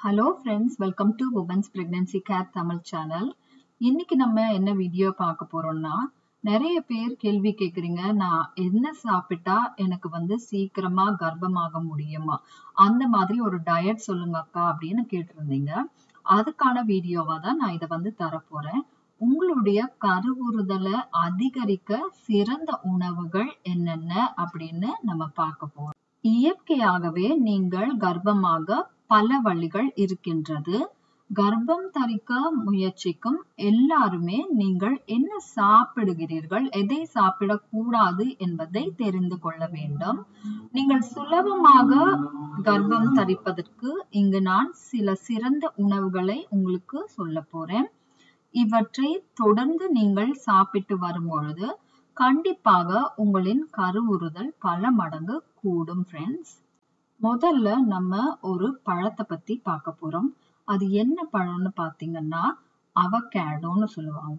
hello friends welcome to women's pregnancy care Tamil channel இன்னைக்கு நம்ம என்ன வீடியோ பார்க்க போறோம்னா நிறைய பேர் கேள்வி கேட்குறீங்க நான் என்ன சாப்பிட்டா எனக்கு வந்து சீக்கிரமா கர்ப்பமாக முடியுமா அந்த மாதிரி ஒரு டயட் சொல்லுங்க அக்கா அப்படின்னு கேட்டிருந்தீங்க அதுக்கான வீடியோவா தான் நான் இதை வந்து தரப்போறேன் உங்களுடைய கருவுறுதலை அதிகரிக்க சிறந்த உணவுகள் என்னென்ன அப்படின்னு நம்ம பார்க்க போறோம் இயற்கையாகவே நீங்கள் கர்ப்பமாக பல வழிகள் இருக்கின்றது கர்ப்பம் தரிக்க முயற்சிக்கும் எல்லாருமே நீங்கள் என்ன சாப்பிடுகிறீர்கள் எதை சாப்பிடக்கூடாது என்பதை தெரிந்து கொள்ள வேண்டும் நீங்கள் சுலபமாக கர்ப்பம் தரிப்பதற்கு இங்கு நான் சில சிறந்த உணவுகளை உங்களுக்கு சொல்ல போறேன் இவற்றை தொடர்ந்து நீங்கள் சாப்பிட்டு வரும் பொழுது கண்டிப்பாக உங்களின் கருவுறுதல் பல மடங்கு கூடும் ஃப்ரெண்ட்ஸ் முதல்ல நம்ம ஒரு பழத்தை பத்தி பார்க்க போறோம் அது என்ன பழம்னு பாத்தீங்கன்னா அவகேடோன்னு சொல்லுவாங்க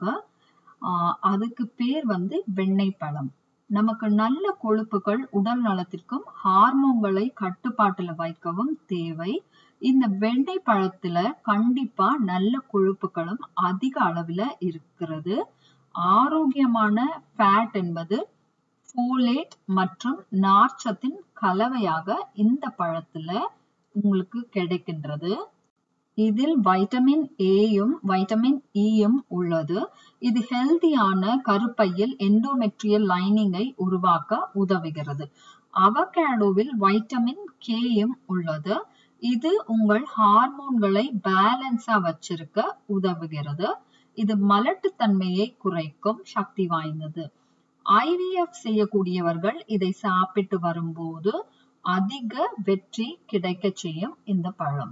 ஆஹ் அதுக்கு பேர் வந்து வெண்ணெய் பழம் நமக்கு நல்ல கொழுப்புகள் உடல் நலத்திற்கும் ஹார்மோன்களை கட்டுப்பாட்டுல வைக்கவும் தேவை இந்த வெண்ணெய் பழத்துல கண்டிப்பா நல்ல கொழுப்புகளும் அதிக அளவுல இருக்கிறது ஆரோக்கியமான ஃபேட் என்பது ஃபோலேட் மற்றும் நார்ச்சத்தின் கலவையாக இந்த பழத்துல உங்களுக்கு கிடைக்கின்றது இதில் வைட்டமின் ஏயும் வைட்டமின் இயும் உள்ளது இது ஹெல்தியான கருப்பையில் எண்டோமெட்ரியல் லைனிங்கை உருவாக்க உதவுகிறது அவகேடோவில் வைட்டமின் கேயும் உள்ளது இது உங்கள் ஹார்மோன்களை பேலன்ஸா வச்சிருக்க உதவுகிறது இது மலட்டுத்தன்மையை குறைக்கும் சக்தி வாய்ந்தது ஐவிஎஃப் செய்யக்கூடியவர்கள் இதை சாப்பிட்டு வரும்போது அதிக வெற்றி கிடைக்க செய்யும் இந்த பழம்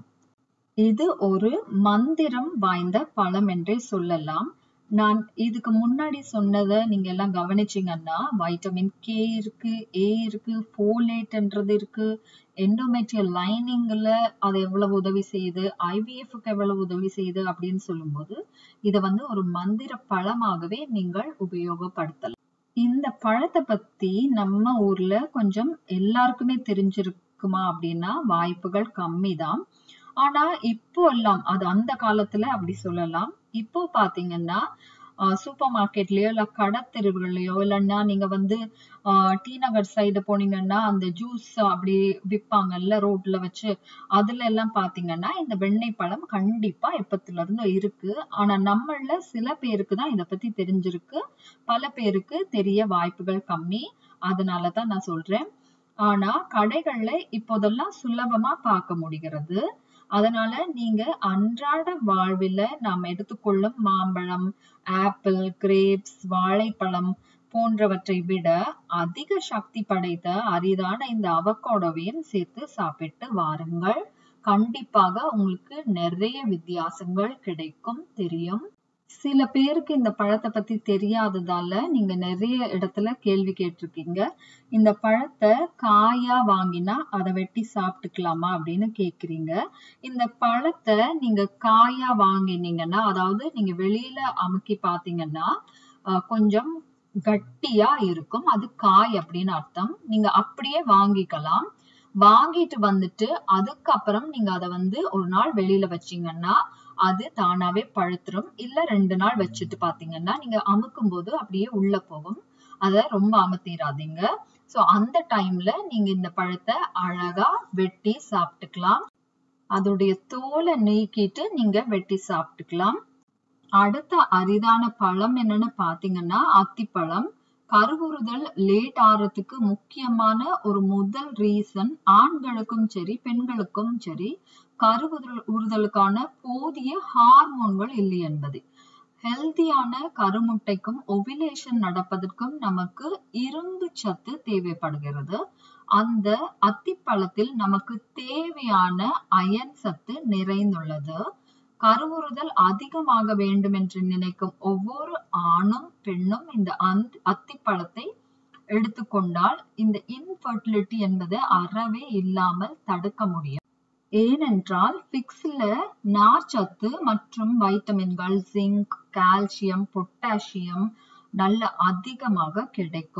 இது ஒரு மந்திரம் வாய்ந்த பழம் என்றே சொல்லலாம் நான் இதுக்கு முன்னாடி சொன்னதை நீங்க எல்லாம் கவனிச்சீங்கன்னா வைட்டமின் கே இருக்கு ஏ இருக்கு ஃபோலேட்ன்றது இருக்கு எண்டோமெட்ரியல் லைனிங்ல அது எவ்வளவு உதவி செய்யுது ஐவிஎஃப்க்கு எவ்வளவு உதவி செய்யுது அப்படின்னு சொல்லும்போது இதை வந்து ஒரு மந்திர பழமாகவே நீங்கள் உபயோகப்படுத்தலாம் இந்த பழத்தை பத்தி நம்ம ஊர்ல கொஞ்சம் எல்லாருக்குமே தெரிஞ்சிருக்குமா அப்படின்னா வாய்ப்புகள் கம்மி தான் ஆனா இப்போ எல்லாம் அது அந்த காலத்துல அப்படி சொல்லலாம் இப்போ பாத்தீங்கன்னா சூப்பர் மார்க்கெட்லயோ இல்ல கடத்தெருவுகள்லயோ இல்லைன்னா நீங்க வந்து டி நகர் சைடு போனீங்கன்னா அந்த ஜூஸ் அப்படி விற்பாங்கல்ல ரோட்ல வச்சு அதுல எல்லாம் பாத்தீங்கன்னா இந்த வெண்ணெய் பழம் கண்டிப்பா எப்பத்துல இருந்து இருக்கு ஆனா நம்மள சில பேருக்கு தான் இத பத்தி தெரிஞ்சிருக்கு பல பேருக்கு தெரிய வாய்ப்புகள் கம்மி அதனாலதான் நான் சொல்றேன் ஆனா கடைகள்ல இப்போதெல்லாம் சுலபமா பார்க்க முடிகிறது அதனால நீங்க அன்றாட வாழ்வில நாம் எடுத்துக்கொள்ளும் மாம்பழம் ஆப்பிள் கிரேப்ஸ் வாழைப்பழம் போன்றவற்றை விட அதிக சக்தி படைத்த அரிதான இந்த அவக்காடோவையும் சேர்த்து சாப்பிட்டு வாருங்கள் கண்டிப்பாக உங்களுக்கு நிறைய வித்தியாசங்கள் கிடைக்கும் தெரியும் சில பேருக்கு இந்த பழத்தை பத்தி தெரியாததால நீங்க நிறைய இடத்துல கேள்வி கேட்டிருக்கீங்க இந்த பழத்தை காயா வாங்கினா அதை வெட்டி சாப்பிட்டுக்கலாமா அப்படின்னு கேக்குறீங்க இந்த பழத்தை நீங்க காயா வாங்கினீங்கன்னா அதாவது நீங்க வெளியில அமுக்கி பாத்தீங்கன்னா கொஞ்சம் கட்டியா இருக்கும் அது காய் அப்படின்னு அர்த்தம் நீங்க அப்படியே வாங்கிக்கலாம் வாங்கிட்டு வந்துட்டு அதுக்கப்புறம் நீங்க அதை வந்து ஒரு நாள் வெளியில வச்சீங்கன்னா அது தானாவே பழுத்துரும் இல்ல ரெண்டு நாள் வச்சுட்டு பாத்தீங்கன்னா நீங்க அமுக்கும் போது அப்படியே உள்ள போகும் அத ரொம்ப அமுத்திடாதீங்க சோ அந்த டைம்ல நீங்க இந்த பழத்தை அழகா வெட்டி சாப்பிட்டுக்கலாம் அதோடைய தோலை நீக்கிட்டு நீங்க வெட்டி சாப்பிட்டுக்கலாம் அடுத்த அரிதான பழம் என்னன்னு பாத்தீங்கன்னா அத்திப்பழம் கருவுறுதல் லேட் ஆறதுக்கு முக்கியமான ஒரு முதல் ரீசன் ஆண்களுக்கும் சரி பெண்களுக்கும் சரி கருவுறுதல் உறுதலுக்கான போதிய ஹார்மோன்கள் இல்லை என்பது ஹெல்தியான கருமுட்டைக்கும் ஒவிலேஷன் நடப்பதற்கும் நமக்கு இரும்பு சத்து தேவைப்படுகிறது அந்த அத்திப்பழத்தில் நமக்கு தேவையான அயன் சத்து நிறைந்துள்ளது கருவுறுதல் அதிகமாக வேண்டும் என்று நினைக்கும் ஒவ்வொரு ஆணும் பெண்ணும் இந்த அத்திப்பழத்தை எடுத்துக்கொண்டால் இந்த இன்ஃபர்டிலிட்டி என்பது அறவே இல்லாமல் தடுக்க முடியும் ஏனென்றால் பிக்ஸ்ல நார்ச்சத்து மற்றும் வைட்டமின்கள் ஜிங்க் கால்சியம் பொட்டாசியம் நல்ல அதிகமாக கிடைக்கும்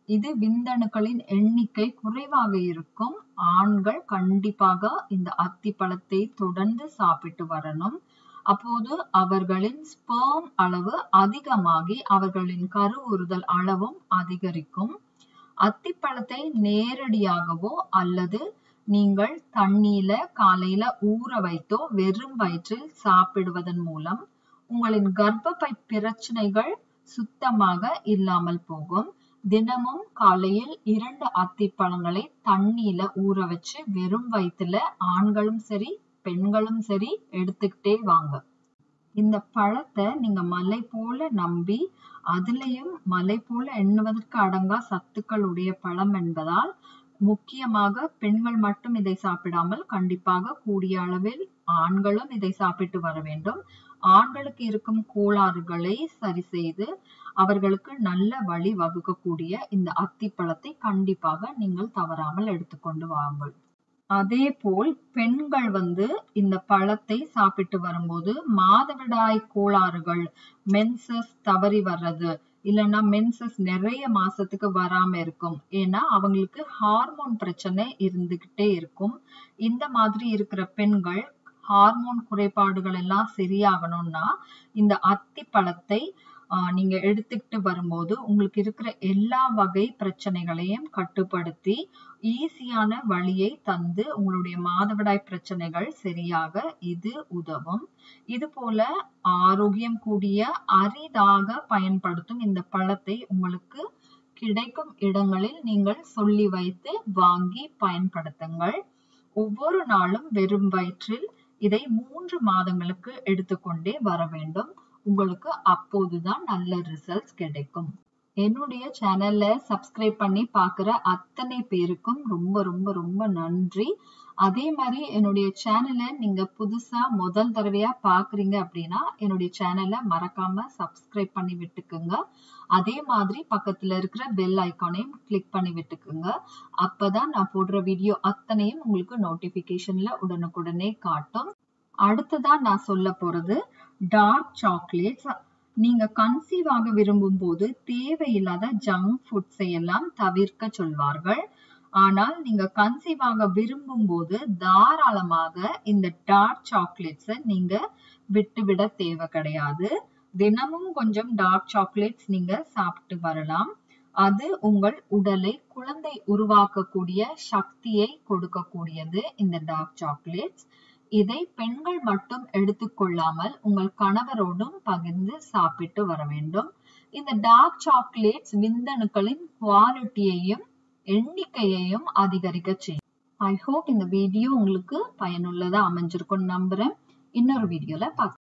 இது விந்தணுக்களின் எண்ணிக்கை குறைவாக இருக்கும் ஆண்கள் கண்டிப்பாக இந்த அத்திப்பழத்தை தொடர்ந்து சாப்பிட்டு வரணும் அப்போது அவர்களின் ஸ்பெர்ம் அளவு அதிகமாகி அவர்களின் கருவுறுதல் அளவும் அதிகரிக்கும் அத்திப்பழத்தை நேரடியாகவோ அல்லது நீங்கள் தண்ணீல காலையில ஊற வைத்தோ வெறும் வயிற்றில் சாப்பிடுவதன் மூலம் உங்களின் கர்ப்பப்பை பிரச்சனைகள் சுத்தமாக இல்லாமல் போகும் தினமும் காலையில் இரண்டு அத்திப்பழங்களை தண்ணீல ஊற வச்சு வெறும் வயிற்றுல ஆண்களும் சரி பெண்களும் சரி எடுத்துக்கிட்டே வாங்க இந்த பழத்தை நீங்க மலை போல நம்பி அதுலயும் மலை போல எண்ணுவதற்கு அடங்கா சத்துக்கள் உடைய பழம் என்பதால் முக்கியமாக பெண்கள் மட்டும் இதை சாப்பிடாமல் கண்டிப்பாக கூடிய அளவில் ஆண்களும் இதை சாப்பிட்டு வர வேண்டும் ஆண்களுக்கு இருக்கும் கோளாறுகளை சரி செய்து அவர்களுக்கு நல்ல வழி வகுக்கக்கூடிய இந்த அத்திப்பழத்தை கண்டிப்பாக நீங்கள் தவறாமல் எடுத்துக்கொண்டு வாங்கள் அதே போல் பெண்கள் வந்து இந்த பழத்தை சாப்பிட்டு வரும்போது மாதவிடாய் கோளாறுகள் மென்சஸ் தவறி வர்றது இல்லைன்னா மென்சஸ் நிறைய மாசத்துக்கு வராம இருக்கும் ஏன்னா அவங்களுக்கு ஹார்மோன் பிரச்சனை இருந்துகிட்டே இருக்கும் இந்த மாதிரி இருக்கிற பெண்கள் ஹார்மோன் குறைபாடுகள் எல்லாம் சரியாகணும்னா இந்த அத்தி பழத்தை நீங்க எடுத்துக்கிட்டு வரும்போது உங்களுக்கு இருக்கிற எல்லா வகை பிரச்சனைகளையும் கட்டுப்படுத்தி ஈஸியான வழியை தந்து உங்களுடைய மாதவிடாய் பிரச்சனைகள் சரியாக இது உதவும் இது போல ஆரோக்கியம் கூடிய அரிதாக பயன்படுத்தும் இந்த பழத்தை உங்களுக்கு கிடைக்கும் இடங்களில் நீங்கள் சொல்லி வைத்து வாங்கி பயன்படுத்துங்கள் ஒவ்வொரு நாளும் வெறும் வயிற்றில் இதை மூன்று மாதங்களுக்கு எடுத்துக்கொண்டே வர வேண்டும் உங்களுக்கு அப்போதுதான் நல்ல ரிசல்ட்ஸ் கிடைக்கும் என்னுடைய சேனல்ல சப்ஸ்கிரைப் பண்ணி பாக்குற அத்தனை பேருக்கும் ரொம்ப ரொம்ப ரொம்ப நன்றி அதே மாதிரி என்னுடைய சேனலை நீங்க புதுசா முதல் தடவையா பாக்குறீங்க அப்படின்னா என்னுடைய சேனலை மறக்காம சப்ஸ்கிரைப் பண்ணி விட்டுக்குங்க அதே மாதிரி பக்கத்துல இருக்கிற பெல் ஐக்கானையும் கிளிக் பண்ணி விட்டுக்குங்க அப்பதான் நான் போடுற வீடியோ அத்தனையும் உங்களுக்கு நோட்டிபிகேஷன்ல உடனுக்குடனே காட்டும் அடுத்ததா நான் சொல்ல போறது டார்க் சாக்லேட்ஸ் நீங்க கன்சீவ் ஆக விரும்பும் போது தேவையில்லாத ஜங்க் ஃபுட்ஸை எல்லாம் தவிர்க்க சொல்வார்கள் ஆனால் நீங்க கன்சீவ் ஆக விரும்பும் போது தாராளமாக இந்த டார்க் சாக்லேட்ஸை நீங்க விட்டுவிட தேவை கிடையாது தினமும் கொஞ்சம் டார்க் சாக்லேட்ஸ் நீங்க சாப்பிட்டு வரலாம் அது உங்கள் உடலை குழந்தை உருவாக்கக்கூடிய சக்தியை கொடுக்கக்கூடியது இந்த டார்க் சாக்லேட்ஸ் இதை பெண்கள் மட்டும் எடுத்துக்கொள்ளாமல் உங்கள் கணவரோடும் பகிர்ந்து சாப்பிட்டு வர வேண்டும் இந்த டார்க் சாக்லேட்ஸ் விந்தணுக்களின் குவாலிட்டியையும் எண்ணிக்கையையும் அதிகரிக்க செய்யும் ஐ ஹோப் இந்த வீடியோ உங்களுக்கு பயனுள்ளதா அமைஞ்சிருக்கும் நம்புறேன் இன்னொரு வீடியோல பார்க்கலாம்